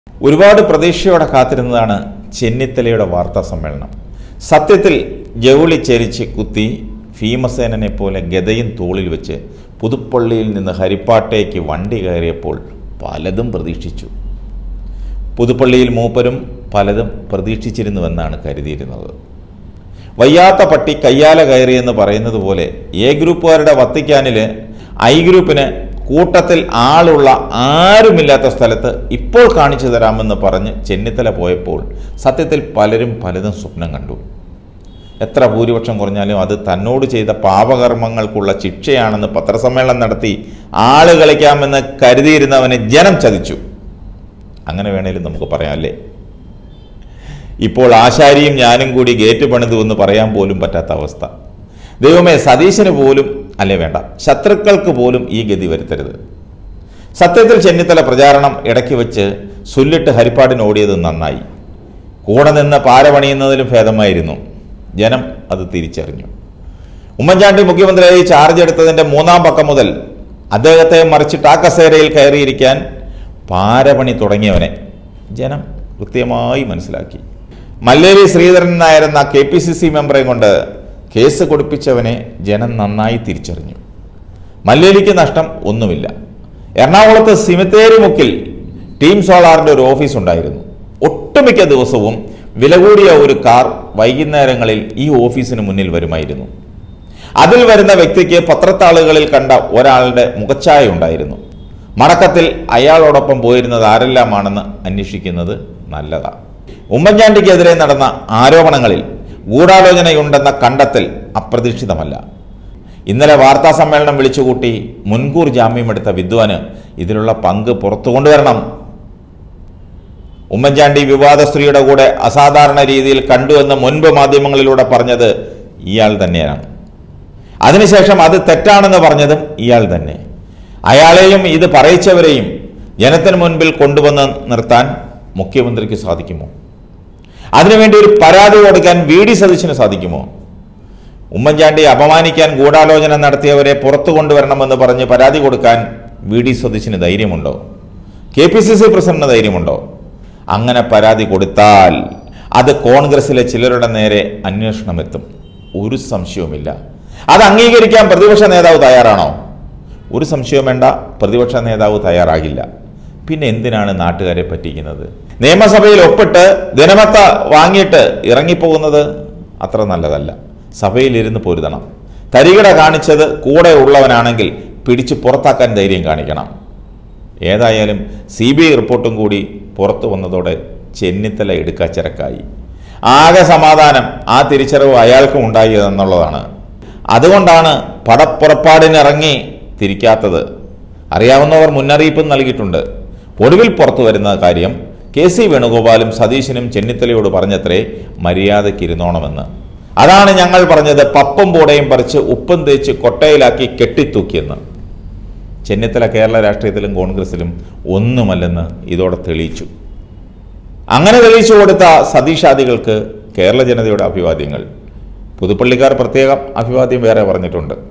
ഒരുപാട് പ്രതീക്ഷയോടെ കാത്തിരുന്നതാണ് ചെന്നിത്തലയുടെ വാർത്താ സമ്മേളനം സത്യത്തിൽ ജൗളി ചരിച്ച് കുത്തി ഭീമസേനനെ പോലെ ഗതയും തോളിൽ വെച്ച് പുതുപ്പള്ളിയിൽ നിന്ന് ഹരിപ്പാട്ടേക്ക് വണ്ടി കയറിയപ്പോൾ പലതും പ്രതീക്ഷിച്ചു പുതുപ്പള്ളിയിൽ മൂപ്പരും പലതും പ്രതീക്ഷിച്ചിരുന്നുവെന്നാണ് കരുതിയിരുന്നത് വയ്യാത്ത പട്ടി കയ്യാല കയറിയെന്ന് പറയുന്നത് പോലെ എ ഗ്രൂപ്പുകാരുടെ വത്തിക്കാനിൽ ഐ ഗ്രൂപ്പിന് കൂട്ടത്തിൽ ആളുള്ള ആരുമില്ലാത്ത സ്ഥലത്ത് ഇപ്പോൾ കാണിച്ചു തരാമെന്ന് പറഞ്ഞ് ചെന്നിത്തല പോയപ്പോൾ സത്യത്തിൽ പലരും പലതും സ്വപ്നം കണ്ടു എത്ര ഭൂരിപക്ഷം കുറഞ്ഞാലും അത് തന്നോട് ചെയ്ത പാപകർമ്മങ്ങൾക്കുള്ള ശിക്ഷയാണെന്ന് പത്രസമ്മേളനം നടത്തി ആള് കളിക്കാമെന്ന് കരുതിയിരുന്നവനെ ജനം ചതിച്ചു അങ്ങനെ വേണേലും നമുക്ക് പറയാം അല്ലേ ഇപ്പോൾ ആശാരിയും ഞാനും കൂടി ഗേറ്റ് പണിതു എന്ന് പറയാൻ പോലും പറ്റാത്ത അവസ്ഥ ദൈവമേ സതീശന് പോലും അല്ലേ വേണ്ട ശത്രുക്കൾക്ക് പോലും ഈ ഗതി വരുത്തരുത് സത്യത്തിൽ ചെന്നിത്തല പ്രചാരണം ഇടയ്ക്ക് വെച്ച് സുല്ലിട്ട് ഹരിപ്പാടിന് ഓടിയത് നന്നായി കൂടെ നിന്ന് പാരപണിയുന്നതിലും ഭേദമായിരുന്നു ജനം അത് തിരിച്ചറിഞ്ഞു ഉമ്മൻചാണ്ടി മുഖ്യമന്ത്രിയായി ചാർജ് എടുത്തതിൻ്റെ മൂന്നാം പക്കം മുതൽ അദ്ദേഹത്തെ മറിച്ചിട്ട് ആ കസേരയിൽ കയറിയിരിക്കാൻ പാരപണി തുടങ്ങിയവനെ ജനം കൃത്യമായി മനസ്സിലാക്കി മല്ലേരി ശ്രീധരൻ നായരെന്ന കെ പി സി സി മെമ്പറെ കൊണ്ട് കേസ് കൊടുപ്പിച്ചവനെ ജനം നന്നായി തിരിച്ചറിഞ്ഞു മല്ലേലിക്ക് നഷ്ടം ഒന്നുമില്ല എറണാകുളത്ത് സിമിത്തേരി മുക്കിൽ ടീം സോളാറിന്റെ ഒരു ഓഫീസ് ഉണ്ടായിരുന്നു ഒട്ടുമിക്ക ദിവസവും വില കൂടിയ ഒരു കാർ വൈകുന്നേരങ്ങളിൽ ഈ ഓഫീസിന് മുന്നിൽ വരുമായിരുന്നു അതിൽ വരുന്ന വ്യക്തിക്ക് പത്രത്താളുകളിൽ കണ്ട ഒരാളുടെ മുഖച്ഛായ ഉണ്ടായിരുന്നു മടക്കത്തിൽ അയാളോടൊപ്പം പോയിരുന്നത് ആരെല്ലാമാണെന്ന് അന്വേഷിക്കുന്നത് നല്ലതാണ് ഉമ്മൻചാണ്ടിക്കെതിരെ നടന്ന ആരോപണങ്ങളിൽ ഗൂഢാലോചനയുണ്ടെന്ന കണ്ടെത്തൽ അപ്രതീക്ഷിതമല്ല ഇന്നലെ വാർത്താ സമ്മേളനം വിളിച്ചുകൂട്ടി മുൻകൂർ ജാമ്യമെടുത്ത വിദ്വാന് ഇതിലുള്ള പങ്ക് പുറത്തു കൊണ്ടുവരണം ഉമ്മൻചാണ്ടി വിവാദ സ്ത്രീയുടെ കൂടെ അസാധാരണ രീതിയിൽ കണ്ടുവെന്ന് മുൻപ് മാധ്യമങ്ങളിലൂടെ പറഞ്ഞത് ഇയാൾ തന്നെയാണ് അതിനുശേഷം അത് തെറ്റാണെന്ന് പറഞ്ഞതും ഇയാൾ തന്നെ അയാളെയും ഇത് പറയിച്ചവരെയും ജനത്തിന് മുൻപിൽ കൊണ്ടുവന്ന് നിർത്താൻ മുഖ്യമന്ത്രിക്ക് സാധിക്കുമോ അതിനുവേണ്ടി ഒരു പരാതി കൊടുക്കാൻ വി ഡി സതീശന് സാധിക്കുമോ ഉമ്മൻചാണ്ടിയെ അപമാനിക്കാൻ ഗൂഢാലോചന നടത്തിയവരെ പുറത്തു കൊണ്ടുവരണമെന്ന് പറഞ്ഞ് പരാതി കൊടുക്കാൻ വി ഡി സതീശന് ധൈര്യമുണ്ടോ കെ പി സി സി പ്രസിഡന്റിന് ധൈര്യമുണ്ടോ അങ്ങനെ പരാതി കൊടുത്താൽ അത് കോൺഗ്രസിലെ ചിലരുടെ നേരെ അന്വേഷണം എത്തും ഒരു സംശയവുമില്ല അത് അംഗീകരിക്കാൻ പ്രതിപക്ഷ നേതാവ് തയ്യാറാണോ ഒരു സംശയവും വേണ്ട പ്രതിപക്ഷ നേതാവ് തയ്യാറാകില്ല പിന്നെ എന്തിനാണ് നാട്ടുകാരെ പറ്റിക്കുന്നത് നിയമസഭയിൽ ഒപ്പിട്ട് ദിനമത്ത വാങ്ങിയിട്ട് ഇറങ്ങിപ്പോകുന്നത് അത്ര നല്ലതല്ല സഭയിലിരുന്ന് പൊരുതണം തരികിട കാണിച്ചത് കൂടെ ഉള്ളവനാണെങ്കിൽ പിടിച്ച് പുറത്താക്കാൻ ധൈര്യം കാണിക്കണം ഏതായാലും സി ബി ഐ റിപ്പോർട്ടും കൂടി പുറത്തു വന്നതോടെ ചെന്നിത്തല എടുക്കാച്ചിറക്കായി ആകെ സമാധാനം ആ തിരിച്ചറിവ് അയാൾക്കും ഉണ്ടായി എന്നുള്ളതാണ് അതുകൊണ്ടാണ് പടപ്പുറപ്പാടിനിറങ്ങി തിരിക്കാത്തത് അറിയാവുന്നവർ മുന്നറിയിപ്പും നൽകിയിട്ടുണ്ട് ഒടുവിൽ പുറത്തു വരുന്ന കാര്യം കെ സി വേണുഗോപാലും സതീശനും ചെന്നിത്തലയോട് പറഞ്ഞത്രേ മര്യാദയ്ക്കിരുന്നോണമെന്ന് അതാണ് ഞങ്ങൾ പറഞ്ഞത് പപ്പും പൂടയും പറിച്ച് ഉപ്പും തേച്ച് കൊട്ടയിലാക്കി കെട്ടിത്തൂക്കിയെന്ന് ചെന്നിത്തല കേരള രാഷ്ട്രീയത്തിലും കോൺഗ്രസിലും ഒന്നുമല്ലെന്ന് ഇതോടെ തെളിയിച്ചു അങ്ങനെ തെളിയിച്ചു കൊടുത്ത സതീഷാദികൾക്ക് കേരള ജനതയുടെ അഭിവാദ്യങ്ങൾ പുതുപ്പള്ളിക്കാർ പ്രത്യേകം അഭിവാദ്യം വേറെ പറഞ്ഞിട്ടുണ്ട്